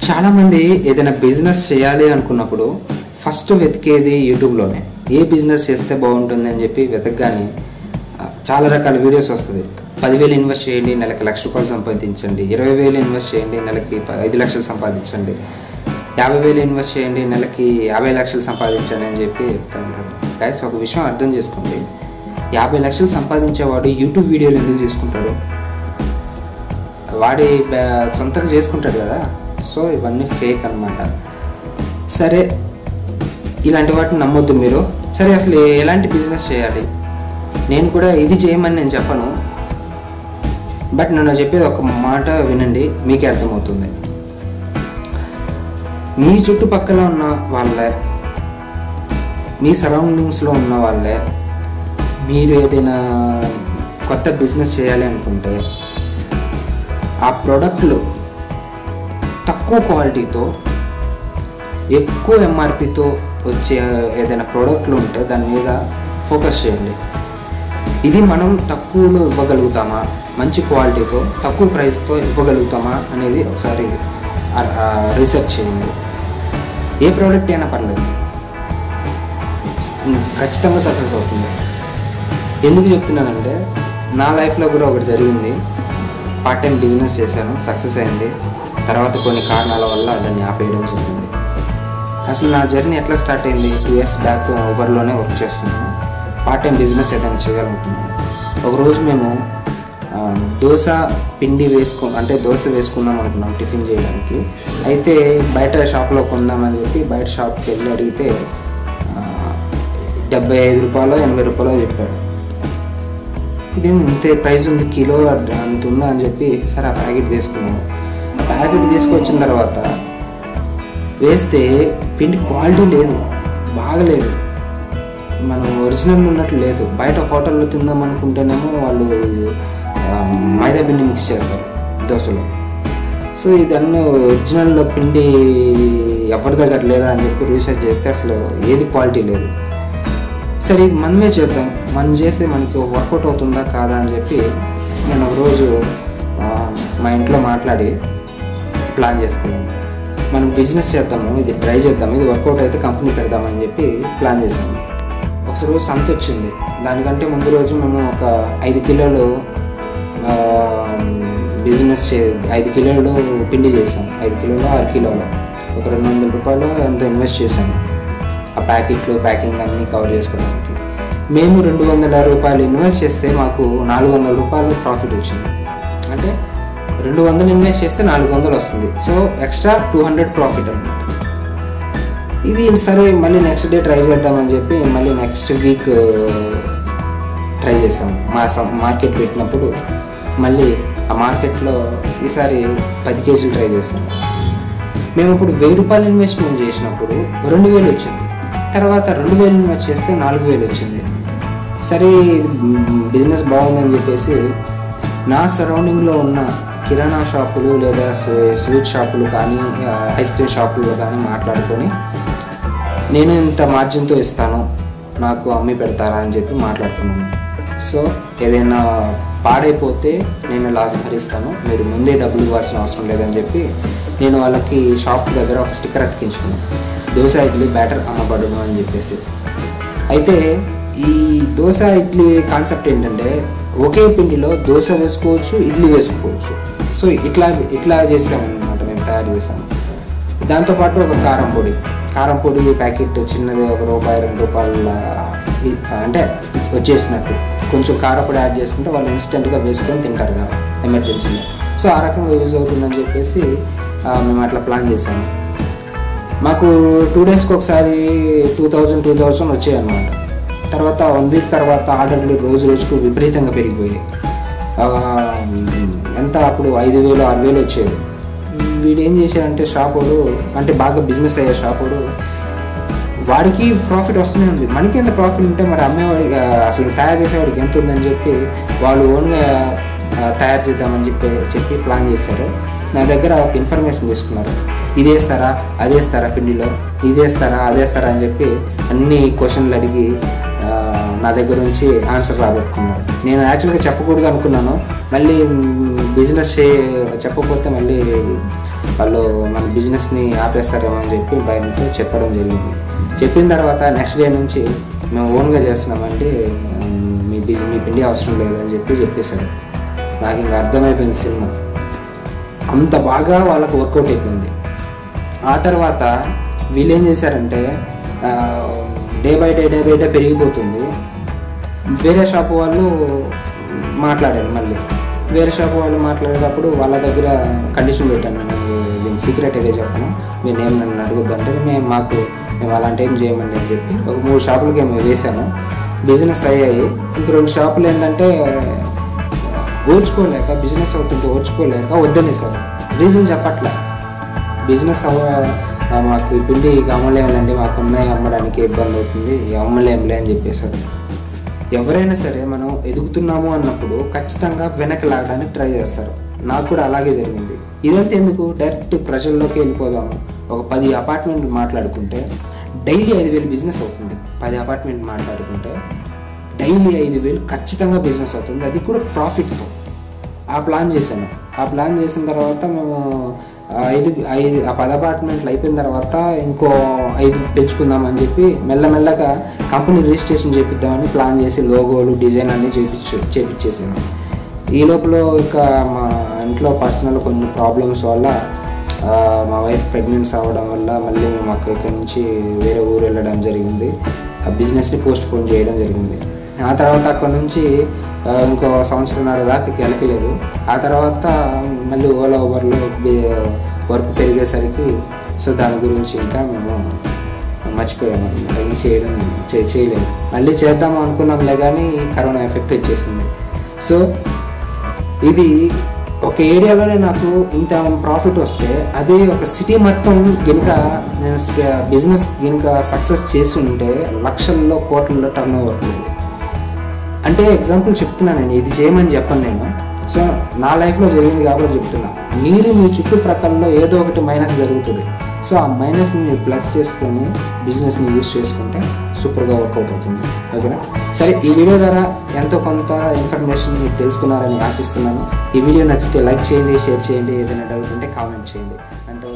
చాలామంది ఏదైనా బిజినెస్ చేయాలి అనుకున్నప్పుడు ఫస్ట్ వెతికేది యూట్యూబ్లోనే ఏ బిజినెస్ చేస్తే బాగుంటుంది అని చెప్పి వెతకగానే ఆ, చాలా రకాల వీడియోస్ వస్తుంది పదివేలు ఇన్వెస్ట్ చేయండి నెలకి లక్ష రూపాయలు సంపాదించండి ఇరవై వేలు ఇన్వెస్ట్ చేయండి నెలకి ప- ఐదు లక్షలు సంపాదించండి యాభై వేలు ఇన్వెస్ట్ చేయండి నెలకి యాభై లక్షలు సంపాదించండి అని చెప్పి చెప్తూ ఉంటారు గైస్ ఒక విషయం అర్థం చేసుకోండి యాభై లక్షలు సంపాదించేవాడు యూట్యూబ్ వీడియోలు ఎందుకు చేసుకుంటాడు వాడి బ- సొంతంగా చేసుకుంటాడు కదా సో ఇవన్నీ ఫేక్ అన్నమాట సరే ఇలాంటి వాటిని నమ్మొద్దు మీరు సరే అసలు ఏ- ఎలాంటి బిజినెస్ చేయాలి నేను కూడా ఇది చేయమని నేను చెప్పను బట్ నన్ను చెప్పేది ఒక మాట వినండి మీకే అర్థమవుతుంది మీ చుట్టుపక్కల ఉన్న వాళ్ళే మీ సరౌండింగ్స్లో ఉన్న వాళ్ళే మీరు ఏదైనా కొత్త బిజినెస్ చేయాలి అనుకుంటే ఆ ప్రోడక్ట్లు తక్కువ క్వాలిటీతో ఎక్కువ ఎంఆర్పితో వచ్చే ఏదైనా ప్రోడక్ట్లు ఉంటే దాని మీద ఫోకస్ చేయండి ఇది మనం తక్కువలో ఇవ్వగలుగుతామా మంచి క్వాలిటీతో తక్కువ ప్రైస్తో ఇవ్వగలుగుతామా అనేది ఒకసారి రీసెర్చ్ చేయండి ఏ ప్రోడక్ట్ అయినా పర్లేదు ఖచ్చితంగా సక్సెస్ అవుతుంది ఎందుకు చెప్తున్నానంటే నా లైఫ్లో కూడా ఒకటి జరిగింది పార్ట్ టైం బిజినెస్ చేశాను సక్సెస్ అయింది తర్వాత కొన్ని కారణాల వల్ల దాన్ని ఆపేయడం జరిగింది అసలు నా జర్నీ ఎట్లా స్టార్ట్ అయింది టూ ఇయర్స్ బ్యాక్ ఊబర్లోనే వర్క్ చేస్తున్నాను పార్ట్ టైం బిజినెస్ ఏదైనా చేయాలనుకున్నాను ఒకరోజు మేము ఆ, దోశ పిండి వేసుకో అంటే దోశ వేసుకుందాం అనుకున్నాం టిఫిన్ చేయడానికి అయితే బయట షాప్లో కొందామని చెప్పి బయట షాప్కి వెళ్ళి అడిగితే ఆ, డెబ్బై ఐదు రూపాయలు ఎనభై రూపాయలు చెప్పాడు ఇది ఇంత ప్రైస్ ఉంది కిలో అంత ఉందా అని చెప్పి సరే ఆ ప్యాకెట్ తీసుకున్నాము ఆ ప్యాకెట్ తీసుకొచ్చిన తర్వాత వేస్తే పిండి క్వాలిటీ లేదు బాగలేదు మనం ఒరిజినల్ ఉన్నట్లు లేదు బయట హోటల్లో తిందాం అనుకుంటేనేమో వాళ్ళు ఆ, మైదా పిండి మిక్స్ చేస్తారు దోశలో సో ఇదన్నీ ఒరిజినల్ పిండి ఎవరి దగ్గర లేదా అని చెప్పి రీసెర్చ్ చేస్తే అసలు ఏది క్వాలిటీ లేదు సరే ఇది మనమే చేద్దాం మనం చేస్తే మనకి వర్కౌట్ అవుతుందా కాదా అని చెప్పి నేను ఒకరోజు ఆ, మా ఇంట్లో మాట్లాడి ప్లాన్ చేసుకున్నాను మనం బిజినెస్ చేద్దాము ఇది ట్రై చేద్దాము ఇది వర్కౌట్ అయితే కంపెనీ పెడదామని చెప్పి ప్లాన్ చేసాము ఒకసారి రోజు సంత వచ్చింది దానికంటే ముందు రోజు మేము ఒక ఐదు కిలోలు ఆ, బిజినెస్ చే ఐదు కిలోలు పిండి చేసాం ఐదు కిలోలు ఆరు కిలోలు ఒక రెండు వందల రూపాయలు ఎంతో ఇన్వెస్ట్ చేశాము ఆ ప్యాకెట్లు ప్యాకింగ్ అన్నీ కవర్ చేసుకోవడానికి మేము రెండు వందల రూపాయలు ఇన్వెస్ట్ చేస్తే మాకు నాలుగు వందల రూపాయలు ప్రాఫిట్ వచ్చింది అంటే రెండు వందలు ఇన్వెస్ట్ చేస్తే నాలుగు వందలు వస్తుంది so extra two hundred profit అనమాట ఇది సరే మళ్ళీ నెక్స్ట్ డే ట్రై చేద్దామని చెప్పి మళ్ళీ నెక్స్ట్ వీక్ ట్రై చేసాం మా సం- మార్కెట్ పెట్టినప్పుడు మళ్ళీ ఆ మార్కెట్లో ఈసారి పది కేజీలు ట్రై చేసాం మేము ఇప్పుడు వెయ్యి రూపాయలు ఇన్వెస్ట్మెంట్ చేసినప్పుడు రెండు వేలు వచ్చింది తర్వాత రెండు వేలు ఇన్వెస్ట్ చేస్తే నాలుగు వేలు వచ్చింది సరే ఇది బిజినెస్ బాగుందని చెప్పేసి నా సరౌండింగ్లో ఉన్న కిరాణా షాపులు లేదా స్వీ- స్వీట్ షాపులు కానీ ఆ, ఐస్ క్రీమ్ షాపులు కానీ మాట్లాడుకొని నేను ఇంత మార్జిన్తో ఇస్తాను నాకు అమ్మి పెడతారా అని చెప్పి మాట్లాడుకున్నాను సో ఏదైనా పాడైపోతే నేను లాస్ భరిస్తాను మీరు ముందే డబ్బులు ఇవ్వాల్సిన అవసరం లేదని చెప్పి నేను వాళ్ళకి షాప్ దగ్గర ఒక స్టిక్కర్ అతికించుకున్నాను దోశ ఇడ్లీ బ్యాటర్ అమ్మబడును అని చెప్పేసి అయితే ఈ దోశ ఇడ్లీ కాన్సెప్ట్ ఏంటంటే ఒకే పిండిలో దోశ వేసుకోవచ్చు ఇడ్లీ వేసుకోవచ్చు సో ఇట్లా ఇట్లా చేసామన్నమాట మేము తయారు చేసాము దాంతోపాటు ఒక కారం పొడి కారం పొడి ప్యాకెట్ చిన్నది ఒక రూపాయి రెండు రూపాయల ఇ- అంటే వచ్చేసినట్టు కొంచెం కారపొడి యాడ్ చేసుకుంటే వాళ్ళు ఇన్స్టెంట్గా వేసుకొని తింటారు కదా ఎమర్జెన్సీలో సో ఆ రకంగా యూజ్ అవుతుందని చెప్పేసి ఆ, మేము అట్లా ప్లాన్ చేసాము మాకు టూ డేస్కి ఒకసారి టూ థౌజండ్ టూ థౌజండ్ వచ్చాయి అన్నమాట తర్వాత వన్ వీక్ తర్వాత ఆర్డర్లు రోజు రోజుకు విపరీతంగా పెరిగిపోయాయి ఆ, ఎంత అప్పుడు ఐదు వేలు ఆరు వేలు వచ్చేది వీడు ఏం చేశాడంటే షాపోడు అంటే బాగా బిజినెస్ అయ్యే షాపోడు వాడికి ప్రాఫిట్ వస్తూనే ఉంది మనకి ఎంత ప్రాఫిట్ ఉంటే మరి అమ్మేవాడికి ఆ, అసలు తయారు చేసేవాడికి ఎంత ఉందని చెప్పి వాళ్ళు ఓన్గా ఆ, తయారు చేద్దామని చెప్పి చెప్పి ప్లాన్ చేశారు నా దగ్గర ఒక ఇన్ఫర్మేషన్ తీసుకున్నారు ఇది వేస్తారా అది వేస్తారా పిండిలో ఇది వేస్తారా అది వేస్తారా అని చెప్పి అన్ని క్వశ్చన్లు అడిగి ఆ, నా దగ్గర నుంచి ఆన్సర్ రాబెట్టుకున్నారు నేను యాక్చువల్గా చెప్పకూడదు అనుకున్నాను మళ్ళీ బిజినెస్ చే చెప్పకపోతే మళ్ళీ వాళ్ళు మన బిజినెస్ని ఆపేస్తారేమో అని చెప్పి భయంతో చెప్పడం జరిగింది చెప్పిన తర్వాత నెక్స్ట్ డే నుంచి మేము ఓన్గా చేస్తున్నామంటే ఉమ్, మీ బిజీ మీ పిండి అవసరం లేదని చెప్పి చెప్పేశాడు నాకు ఇంకా అర్థమైపోయింది సినిమా అంత బాగా వాళ్ళకు వర్కౌట్ అయిపోయింది ఆ తర్వాత వీళ్ళు ఏం చేశారంటే day by day day by day పెరిగిపోతుంది వేరే షాప్ వాళ్ళు మాట్లాడారు మళ్ళీ వేరే షాప్ వాళ్ళు మాట్లాడేటప్పుడు వాళ్ళ దగ్గర కండిషన్ పెట్టాను నేను దీని సీక్రెట్ ఏదో చెప్పను మీరు ఏం నన్ను అడగొద్దంటే మేము మాకు మేము అలాంటి ఏం చేయమండి అని చెప్పి ఒక మూడు షాపులకి మేము వేసాను బిజినెస్ అయ్యాయి ఇంక రెండు షాపులు ఏంటంటే ఓర్చుకోలేక బిజినెస్ అవుతుంటే ఓర్చుకోలేక వద్దనేసారు రీజన్ చెప్పట్లే బిజినెస్ అవ ఆ, మాకు ఈ పిండి ఇక అమ్మలేములండి మాకు ఉన్నాయి అమ్మడానికి ఇబ్బంది అవుతుంది ఇక అమ్మలేములే అని చెప్పేశారు ఎవరైనా సరే మనం ఎదుగుతున్నాము అన్నప్పుడు ఖచ్చితంగా వెనక్కి లాగడానికి ట్రై చేస్తారు నాకు కూడా అలాగే జరిగింది ఇదంతా ఎందుకు డైరెక్ట్ ప్రజల్లోకి వెళ్ళిపోదాము ఒక పది అపార్ట్మెంట్లు మాట్లాడుకుంటే డైలీ ఐదు వేలు బిజినెస్ అవుతుంది పది అపార్ట్మెంట్ మాట్లాడుకుంటే డైలీ ఐదు వేలు ఖచ్చితంగా బిజినెస్ అవుతుంది అది కూడా ప్రాఫిట్తో ఆ ప్లాన్ చేశాను ఆ ప్లాన్ చేసిన తర్వాత మేము ఆ ఐదు ఐదు ఆ పది అపార్ట్మెంట్లు అయిపోయిన తర్వాత ఇంకో ఐదు పెంచుకుందామని చెప్పి మెల్లమెల్లగా కంపెనీ రిజిస్ట్రేషన్ చేపిద్దామని ప్లాన్ చేసి లోగోలు డిజైన్ అన్నీ చేపించు చేపించేసాను ఈ లోపల ఇక మా ఇంట్లో పర్సనల్ కొన్ని ప్రాబ్లమ్స్ వల్ల ఆ, మా వైఫ్ ప్రెగ్నెన్స్ అవ్వడం వల్ల మళ్ళీ మేము అక్కడ ఇక్కడ నుంచి వేరే ఊరు వెళ్ళడం జరిగింది ఆ బిజినెస్ని పోస్ట్ పోన్ చేయడం జరిగింది ఆ తర్వాత అక్కడ నుంచి ఆ, ఇంకో సంవత్సరంన్నర దాకా గెలకలేదు ఆ తర్వాత మళ్ళీ ఓలా ఓవర్లో వర్క్ పెరిగేసరికి సో దాని గురించి ఇంకా మేము మర్చిపోయాము ఏం చేయడం చే- చేయలేము మళ్ళీ చేద్దాము అనుకున్నాంలే కానీ కరోనా ఎఫెక్ట్ వచ్చేసింది సో ఇది ఒక ఏరియాలోనే నాకు ఇంత ప్రాఫిట్ వస్తే అదే ఒక సిటీ మొత్తం గినక నేను బిజినెస్ గినక సక్సెస్ చేసి ఉంటే లక్షల్లో కోట్లలో టర్న్ ఓవర్ ఉండేది అంటే ఎగ్జాంపుల్ చెప్తున్నాను నేను ఇది చేయమని చెప్పను నేను సో నా లైఫ్లో జరిగింది కాబట్టి చెప్తున్నా మీరు మీ చుట్టుప్రక్కలలో ఏదో ఒకటి మైనస్ జరుగుతుంది సో ఆ మైనస్ని మీరు ప్లస్ చేసుకొని బిజినెస్ని యూజ్ చేసుకుంటే సూపర్గా వర్కౌట్ అవుతుంది ఓకేనా సరే ఈ వీడియో ద్వారా ఎంతో కొంత ఇన్ఫర్మేషన్ మీరు తెలుసుకున్నారని ఆశిస్తున్నాను ఈ వీడియో నచ్చితే లైక్ చేయండి షేర్ చేయండి ఏదైనా డౌట్ ఉంటే కామెంట్ చేయండి అంటే